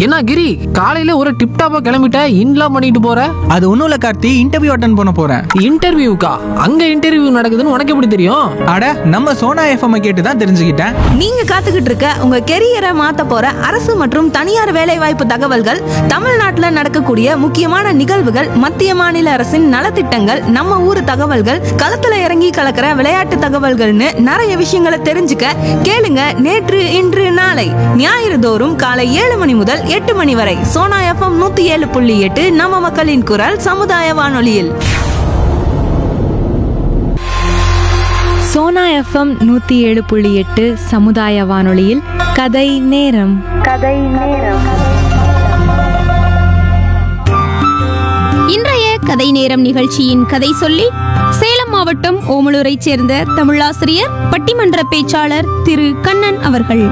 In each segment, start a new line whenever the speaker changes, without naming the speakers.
என்ன கிரி காலையில ஒரு டிப் டாப்பா கிளம்பிட்ட இன்லாம் பண்ணிட்டு போற
அது ஒன்றும் இல்லை கார்த்தி இன்டர்வியூ அட்டன் பண்ண போகிறேன்
இன்டர்வியூக்கா அங்க இன்டர்வியூ நடக்குதுன்னு உனக்கு எப்படி தெரியும்
அட நம்ம சோனா எஃப்எம் கேட்டு தான் தெரிஞ்சுக்கிட்டேன்
நீங்க காத்துக்கிட்டு இருக்க உங்க கெரியரை மாத்த போற அரசு மற்றும் தனியார் வேலைவாய்ப்பு தகவல்கள் தமிழ்நாட்டுல நடக்கக்கூடிய முக்கியமான நிகழ்வுகள் மத்திய மாநில அரசின் நலத்திட்டங்கள் நம்ம ஊர் தகவல்கள் களத்துல இறங்கி கலக்கிற விளையாட்டு தகவல்கள்னு நிறைய விஷயங்களை தெரிஞ்சுக்க கேளுங்க நேற்று இன்று நாளை ஞாயிறு தோறும் காலை ஏழு மணி முதல் எட்டு மணி வரை சோனா எஃப்எம் நூத்தி ஏழு புள்ளி எட்டு நம்ம மக்களின் குரல் சமுதாய வானொலியில்
சோனா எஃப்எம் நூற்றி ஏழு புள்ளி எட்டு சமுதாய வானொலியில் கதை நேரம்
இன்றைய கதை நேரம் நிகழ்ச்சியின் கதை சொல்லி சேலம் மாவட்டம் ஓமலூரைச் சேர்ந்த தமிழாசிரியர் பட்டிமன்ற பேச்சாளர் திரு கண்ணன் அவர்கள்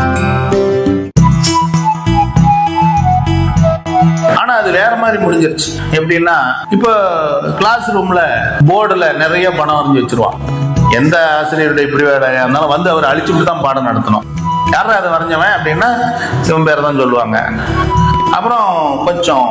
ஆனா அது வேற மாதிரி முடிஞ்சிருச்சு எப்படின்னா இப்போ கிளாஸ் ரூம்ல போர்டுல நிறைய பணம் வரைஞ்சி வச்சிருவான் எந்த ஆசிரியருடைய பிரிவாடையா இருந்தாலும் வந்து அவர் அழிச்சுட்டு தான் பாடம் நடத்தணும் யாரா அதை வரைஞ்சவன் அப்படின்னா இவன் பேர் தான் சொல்லுவாங்க அப்புறம் கொஞ்சம்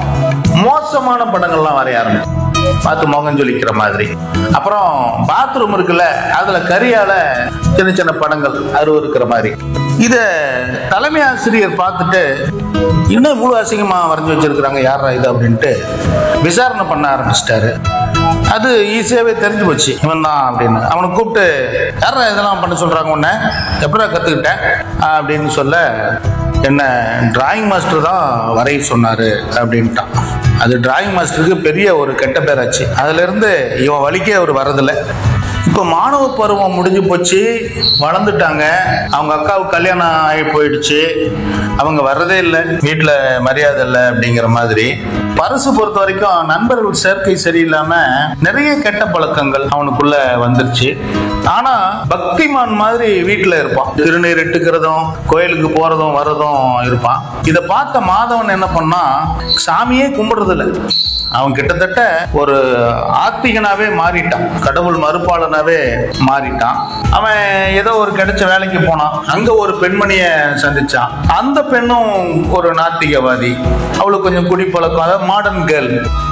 மோசமான படங்கள்லாம் வரைய ஆரம்பிச்சு பார்த்து முகம் ஜொலிக்கிற மாதிரி அப்புறம் பாத்ரூம் இருக்குல்ல அதுல கரியால சின்ன சின்ன படங்கள் அருவருக்கிற மாதிரி இத தலைமை ஆசிரியர் பார்த்துட்டு இன்னும் இவ்வளவு அசிங்கமா வரைஞ்சி வச்சிருக்கிறாங்க யாரா இது அப்படின்ட்டு விசாரணை பண்ண ஆரம்பிச்சிட்டாரு அது ஈஸியாவே தெரிஞ்சு போச்சு இவன் தான் அப்படின்னு அவனை கூப்பிட்டு யாரா இதெல்லாம் பண்ண சொல்றாங்க உன்ன எப்படா கத்துக்கிட்டேன் அப்படின்னு சொல்ல என்ன டிராயிங் மாஸ்டர் தான் வரைய சொன்னாரு அப்படின்ட்டான் அது டிராயிங் மாஸ்டருக்கு பெரிய ஒரு கெட்ட பேராச்சு அதுல இருந்து இவன் வலிக்கே அவர் வரதில்லை இப்போ மாணவ பருவம் முடிஞ்சு போச்சு வளர்ந்துட்டாங்க அவங்க அக்காவுக்கு கல்யாணம் ஆகி போயிடுச்சு அவங்க வர்றதே இல்லை வீட்டில் மரியாதை இல்லை அப்படிங்கிற மாதிரி பரிசு பொறுத்த வரைக்கும் நண்பர்கள் சேர்க்கை சரியில்லாம நிறைய கெட்ட பழக்கங்கள் அவனுக்குள்ள வந்துருச்சு ஆனா பக்திமான் மாதிரி வீட்டுல இருப்பான் திருநீர் இட்டுக்கிறதும் கோயிலுக்கு போறதும் வர்றதும் இருப்பான் இதை பார்த்த மாதவன் என்ன பண்ணா சாமியே கும்பிடுறது இல்லை அவன் கிட்டத்தட்ட ஒரு ஆத்திகனாவே மாறிட்டான் கடவுள் மறுப்பாளனாவே மாறிட்டான் அவன் ஏதோ ஒரு கிடைச்ச வேலைக்கு போனான் அங்க ஒரு பெண்மணிய சந்திச்சான் அந்த பெண்ணும் ஒரு நாத்திகவாதி அவளுக்கு கொஞ்சம் குடிப்பழக்கம் அதாவது மாடர்ன் கேர்ள்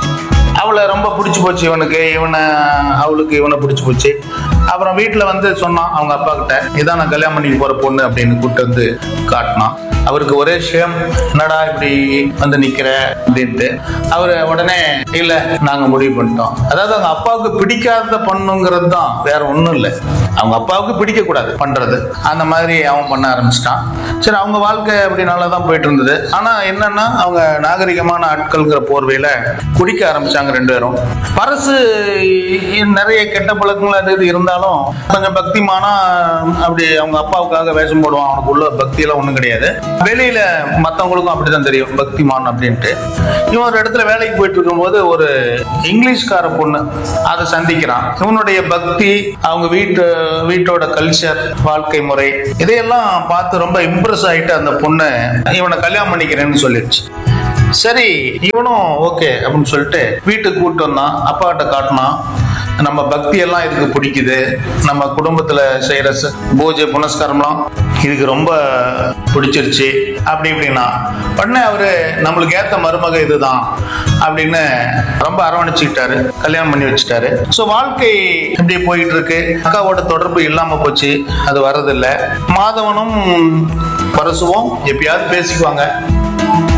அவளை ரொம்ப பிடிச்சி போச்சு இவனுக்கு இவனை அவளுக்கு இவனை பிடிச்சி போச்சு அப்புறம் வீட்டில் வந்து சொன்னான் அவங்க அப்பா கிட்ட இதான் நான் கல்யாணம் பண்ணிக்கு போற பொண்ணு அப்படின்னு கூப்பிட்டு வந்து காட்டினான் அவருக்கு ஒரே ஷேம் என்னடா இப்படி வந்து நிக்கிற அப்படின்ட்டு அவர் உடனே இல்ல நாங்க முடிவு பண்ணிட்டோம் அதாவது அவங்க அப்பாவுக்கு பிடிக்காத பண்ணுங்கிறது தான் வேற ஒண்ணும் இல்லை அவங்க அப்பாவுக்கு பிடிக்க கூடாது பண்றது அந்த மாதிரி அவன் பண்ண ஆரம்பிச்சிட்டான் சரி அவங்க வாழ்க்கை அப்படி நல்லா தான் போயிட்டு இருந்தது ஆனா என்னன்னா அவங்க நாகரிகமான ஆட்கள்ங்கிற போர்வையில குடிக்க ஆரம்பிச்சாங்க ரெண்டு பேரும் பரசு நிறைய கெட்ட பழக்கங்கள் அது இது இருந்தாலும் கொஞ்சம் பக்திமானா அப்படி அவங்க அப்பாவுக்காக வேஷம் போடுவான் அவனுக்கு உள்ள பக்தி எல்லாம் ஒண்ணும் கிடையாது வெளியில மத்தவங்களுக்கும் அப்படிதான் தெரியும் பக்திமான் அப்படின்ட்டு இவன் ஒரு இடத்துல வேலைக்கு போயிட்டு இருக்கும்போது ஒரு இங்கிலீஷ்கார பொண்ணு அதை சந்திக்கிறான் இவனுடைய பக்தி அவங்க வீட்டு வீட்டோட கல்ச்சர் வாழ்க்கை முறை இதையெல்லாம் பார்த்து ரொம்ப இம்ப்ரெஸ் ஆயிட்டு அந்த பொண்ணு இவனை கல்யாணம் பண்ணிக்கிறேன்னு சொல்லிடுச்சு சரி இவனும் ஓகே அப்படின்னு சொல்லிட்டு வீட்டுக்கு கூப்பிட்டு வந்தான் அப்பாட்ட காட்டினான் நம்ம பக்தி எல்லாம் இதுக்கு பிடிக்குது நம்ம குடும்பத்துல செய்யற ச- பூஜை புனஸ்காரம்லாம் இதுக்கு ரொம்ப பிடிச்சிருச்சு அப்படி இப்படின்னா உடனே அவரு நம்மளுக்கு ஏத்த மருமக இதுதான் அப்படின்னு ரொம்ப அரவணைச்சுக்கிட்டாரு கல்யாணம் பண்ணி வச்சுட்டாரு ஸோ வாழ்க்கை இப்படி போயிட்டு இருக்கு அக்காவோட தொடர்பு இல்லாம போச்சு அது வர்றதில்ல மாதவனும் பரசுவும் எப்பயாவது பேசிக்குவாங்க